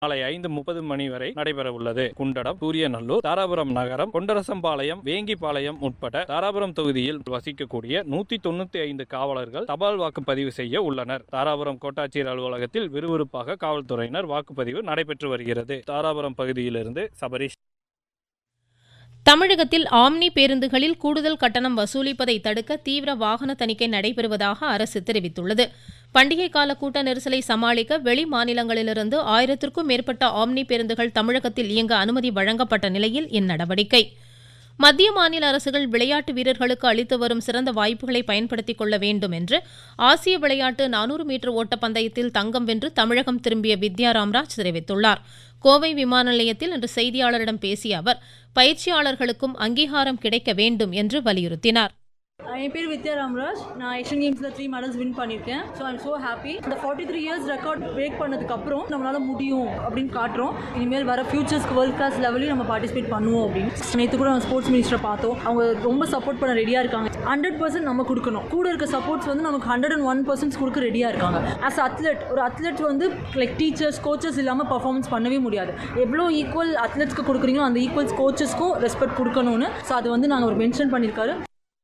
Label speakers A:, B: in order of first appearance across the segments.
A: மாலை ஐந்து முப்பது மணி வரை நடைபெற உள்ளது குண்டடம் சூரியநல்லூர் தாராபுரம் நகரம் கொண்டரசம்பாளையம் வேங்கிப்பாளையம் உட்பட தாராபுரம் தொகுதியில் வசிக்கக்கூடிய நூத்தி தொண்ணூத்தி ஐந்து காவலர்கள் தபால் வாக்குப்பதிவு செய்ய உள்ளனர் தாராபுரம் கோட்டாட்சியர் அலுவலகத்தில் விறுவிறுப்பாக காவல்துறையினர் வாக்குப்பதிவு நடைபெற்று வருகிறது தாராபுரம் பகுதியிலிருந்து சபரீஷ்
B: தமிழகத்தில் ஆம்னி பேருந்துகளில் கூடுதல் கட்டணம் வசூலிப்பதை தடுக்க தீவிர வாகன தணிக்கை நடைபெறுவதாக அரசு தெரிவித்துள்ளது பண்டிகை கால கூட்ட நெரிசலை சமாளிக்க வெளி மாநிலங்களிலிருந்து ஆயிரத்திற்கும் மேற்பட்ட ஆம்னி பேருந்துகள் தமிழகத்தில் இயங்க அனுமதி வழங்கப்பட்ட நிலையில் இந்நடவடிக்கை மத்திய மாநில அரசுகள் விளையாட்டு வீரர்களுக்கு அளித்து வரும் சிறந்த வாய்ப்புகளை பயன்படுத்திக் கொள்ள வேண்டும் என்று ஆசிய விளையாட்டு நானூறு மீட்டர் ஓட்டப்பந்தயத்தில் தங்கம் வென்று தமிழகம் திரும்பிய வித்யா ராம்ராஜ் தெரிவித்துள்ளார் கோவை விமான நிலையத்தில் இன்று செய்தியாளரிடம் பேசிய அவர் பயிற்சியாளர்களுக்கும் அங்கீகாரம் கிடைக்க வேண்டும் என்று வலியுறுத்தினார்
C: என் பேர் வித்யா ராம்ராஜ் நான் ஏஷியன் கேம்ஸில் த்ரீ மெடல்ஸ் வின் பண்ணியிருக்கேன் ஸோ ஐம் ஸோ ஹாப்பி இந்த forty three years record break பண்ணதுக்கப்புறம் நம்மளால முடியும் அப்படின்னு காட்டுறோம் இனிமேல் வர ஃபியூச்சர்ஸ்க்கு வேர்ல்ட் கிளாஸ் லெவலையும் நம்ம பார்ட்டிசிபேட் பண்ணுவோம் அப்படின்னு நேற்று கூட நம்ம ஸ்போர்ட்ஸ் மினிஸ்டரை பார்த்தோம் அவங்க ரொம்ப சப்போர்ட் பண்ண ரெடியாக இருக்காங்க ஹண்ட்ரட் பர்சன்ட் நம்ம கொடுக்கணும் கூட இருக்க சப்போர்ட்ஸ் வந்து நமக்கு ஹண்ட்ரட் அண்ட் ஒன் பர்சன்ட் கொடுக்க ரெடியாக இருக்காங்க ஆஸ் அத்லெட் ஒரு அத்லெட் வந்து லைக் டீச்சர்ஸ் கோச்சஸ் இல்லாமல் பர்ஃபார்மன்ஸ் பண்ணவே முடியாது எவ்வளோ ஈக்குவல் அத்லெட்ஸ்க்கு கொடுக்குறீங்களோ அந்த ஈக்குவல்ஸ் கோச்சஸ்க்கும் ரெஸ்பெக்ட் கொடுக்கணும்னு ஸோ அது வந்து நாங்கள் ஒரு மென்ஷன் பண்ணியிருக்காரு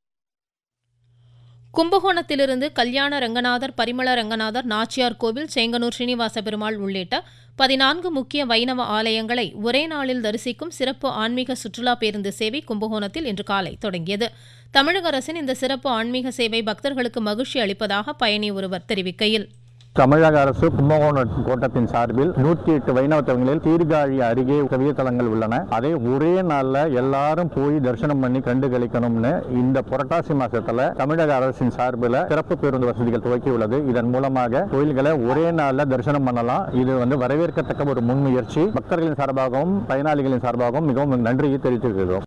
B: கும்பகோணத்திலிருந்து கல்யாண ரங்கநாதர் பரிமள ரங்கநாதர் நாச்சியார் கோவில் சேங்கனூர் ஸ்ரீனிவாச பெருமாள் உள்ளிட்ட பதினான்கு முக்கிய வைணவ ஆலயங்களை ஒரே நாளில் தரிசிக்கும் சிறப்பு ஆன்மீக சுற்றுலா பேருந்து சேவை கும்பகோணத்தில் இன்று காலை தொடங்கியது தமிழக அரசின் இந்த சிறப்பு ஆன்மீக சேவை பக்தர்களுக்கு மகிழ்ச்சி அளிப்பதாக பயணி ஒருவர் தெரிவிக்கையில்
D: தமிழக அரசு கும்பகோணம் கோட்டத்தின் சார்பில் நூற்றி எட்டு வைணவ தலங்களில் சீர்காழி அருகே கவிய தலங்கள் உள்ளன அதை ஒரே நாள்ல எல்லாரும் போய் தரிசனம் பண்ணி கண்டு கழிக்கணும்னு இந்த புரட்டாசி மாசத்துல தமிழக அரசின் சார்பில் சிறப்பு பேருந்து வசதிகள் துவக்கி உள்ளது இதன் மூலமாக கோயில்களை ஒரே நாள்ல தரிசனம் பண்ணலாம் இது வந்து வரவேற்கத்தக்க ஒரு முன்முயற்சி பக்தர்களின் சார்பாகவும் பயனாளிகளின் சார்பாகவும் மிகவும் நன்றியை தெரிவித்திருக்கிறோம்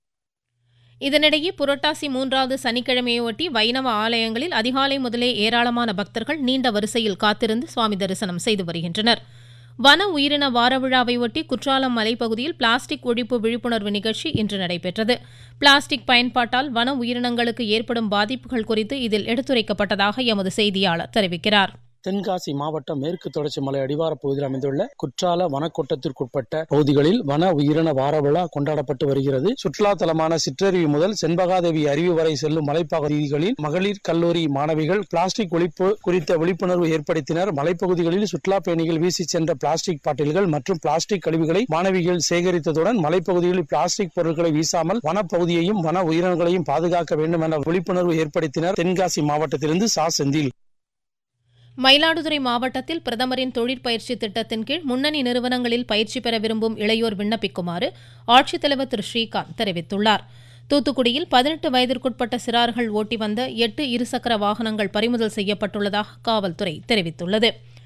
B: இதனிடையே புரட்டாசி மூன்றாவது சனிக்கிழமையொட்டி வைணவ ஆலயங்களில் அதிகாலை முதலே ஏராளமான பக்தர்கள் நீண்ட வரிசையில் காத்திருந்து சுவாமி தரிசனம் செய்து வருகின்றனர் வன உயிரின வார விழாவை ஒட்டி குற்றாலம் மலைப்பகுதியில் பிளாஸ்டிக் ஒழிப்பு விழிப்புணர்வு நிகழ்ச்சி இன்று நடைபெற்றது பிளாஸ்டிக் பயன்பாட்டால் வன உயிரினங்களுக்கு ஏற்படும் பாதிப்புகள் குறித்து இதில் எடுத்துரைக்கப்பட்டதாக எமது செய்தியாளர் தெரிவிக்கிறார்
E: தென்காசி மாவட்டம் மேற்கு தொடர்ச்சி மலை அடிவார பகுதியில் அமைந்துள்ள குற்றால வனக்கோட்டத்திற்குட்பட்ட பகுதிகளில் வன உயிரின வார விழா கொண்டாடப்பட்டு வருகிறது சுற்றுலா தலமான சிற்றருவி முதல் செண்பகாதேவி அருவி வரை செல்லும் மலைப்பகுதிகளில் மகளிர் கல்லூரி மாணவிகள் பிளாஸ்டிக் ஒழிப்பு குறித்த விழிப்புணர்வு ஏற்படுத்தினர் மலைப்பகுதிகளில் சுற்றுலா பயணிகள் வீசி சென்ற பிளாஸ்டிக் பாட்டில்கள் மற்றும் பிளாஸ்டிக் கழிவுகளை மாணவிகள் சேகரித்ததுடன் மலைப்பகுதிகளில் பிளாஸ்டிக் பொருட்களை வீசாமல் வனப்பகுதியையும் வன உயிரினங்களையும் பாதுகாக்க வேண்டும் என விழிப்புணர்வு ஏற்படுத்தினர் தென்காசி மாவட்டத்திலிருந்து சா செந்தில்
B: மயிலாடுதுறை மாவட்டத்தில் பிரதமரின் தொழிற்பயிற்சி திட்டத்தின் கீழ் முன்னணி நிறுவனங்களில் பயிற்சி பெற விரும்பும் இளையோர் விண்ணப்பிக்குமாறு ஆட்சித்தலைவர் திரு ஸ்ரீகாந்த் தெரிவித்துள்ளார் தூத்துக்குடியில் பதினெட்டு வயதிற்குட்பட்ட சிறார்கள் ஓட்டி வந்த எட்டு இருசக்கர வாகனங்கள் பறிமுதல் செய்யப்பட்டுள்ளதாக காவல்துறை தெரிவித்துள்ளது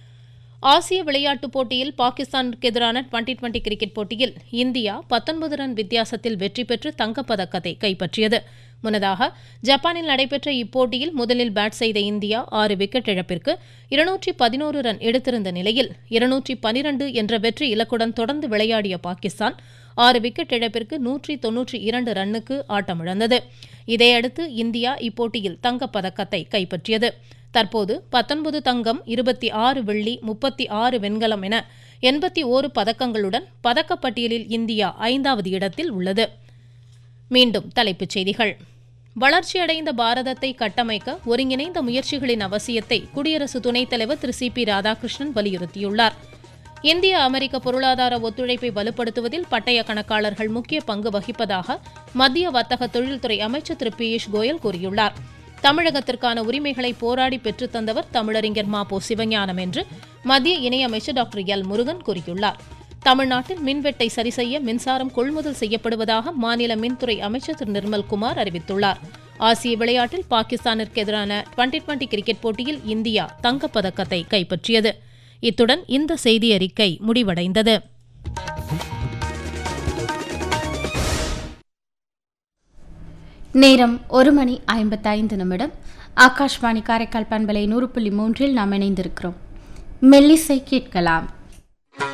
B: ஆசிய விளையாட்டுப் போட்டியில் பாகிஸ்தானுக்கு எதிரான டுவெண்டி டுவெண்டி கிரிக்கெட் போட்டியில் இந்தியா பத்தொன்பது ரன் வித்தியாசத்தில் வெற்றி பெற்று தங்கப்பதக்கத்தை கைப்பற்றியது முன்னதாக ஜப்பானில் நடைபெற்ற இப்போட்டியில் முதலில் பேட் செய்த இந்தியா ஆறு விக்கெட் இழப்பிற்கு இருநூற்றி பதினோரு ரன் எடுத்திருந்த நிலையில் இருநூற்றி பனிரண்டு என்ற வெற்றி இலக்குடன் தொடர்ந்து விளையாடிய பாகிஸ்தான் ஆறு விக்கெட் இழப்பிற்கு நூற்றி தொன்னூற்றி இரண்டு ரன்னுக்கு ஆட்டமிழந்தது இதையடுத்து இந்தியா இப்போட்டியில் தங்கப்பதக்கத்தை கைப்பற்றியது தற்போது பத்தொன்பது தங்கம் இருபத்தி ஆறு வெள்ளி முப்பத்தி ஆறு வெண்கலம் என எண்பத்தி ஓரு பதக்கங்களுடன் பதக்கப்பட்டியலில் இந்தியா ஐந்தாவது இடத்தில் உள்ளது மீண்டும் தலைப்புச் செய்திகள் வளர்ச்சியடைந்த பாரதத்தை கட்டமைக்க ஒருங்கிணைந்த முயற்சிகளின் அவசியத்தை குடியரசு துணைத் தலைவர் திரு சி பி ராதாகிருஷ்ணன் வலியுறுத்தியுள்ளார் இந்திய அமெரிக்க பொருளாதார ஒத்துழைப்பை வலுப்படுத்துவதில் பட்டய கணக்காளர்கள் முக்கிய பங்கு வகிப்பதாக மத்திய வர்த்தக தொழில்துறை அமைச்சர் திரு பியூஷ் கோயல் கூறியுள்ளார் தமிழகத்திற்கான உரிமைகளை போராடி பெற்றுத் தந்தவர் தமிழறிஞர் மா பொ சிவஞானம் என்று மத்திய இணையமைச்சர் டாக்டர் எல் முருகன் கூறியுள்ளார் தமிழ்நாட்டில் மின்வெட்டை சரி செய்ய மின்சாரம் கொள்முதல் செய்யப்படுவதாக மாநில மின்துறை அமைச்சர் திரு நிர்மல்குமார் அறிவித்துள்ளார் ஆசிய விளையாட்டில் பாகிஸ்தானிற்கு எதிரான டுவெண்டி டுவெண்டி கிரிக்கெட் போட்டியில் இந்தியா தங்கப்பதக்கத்தை கைப்பற்றியது இத்துடன் இந்த செய்தி அறிக்கை முடிவடைந்தது
F: நேரம் ஒரு மணி ஐம்பத்தைந்து நிமிடம் ஆகாஷ்வாணி காரைக்கால் பண்பலை நூறு புள்ளி மூன்றில் நாம் இணைந்திருக்கிறோம் மெல்லிசை கேட்கலாம்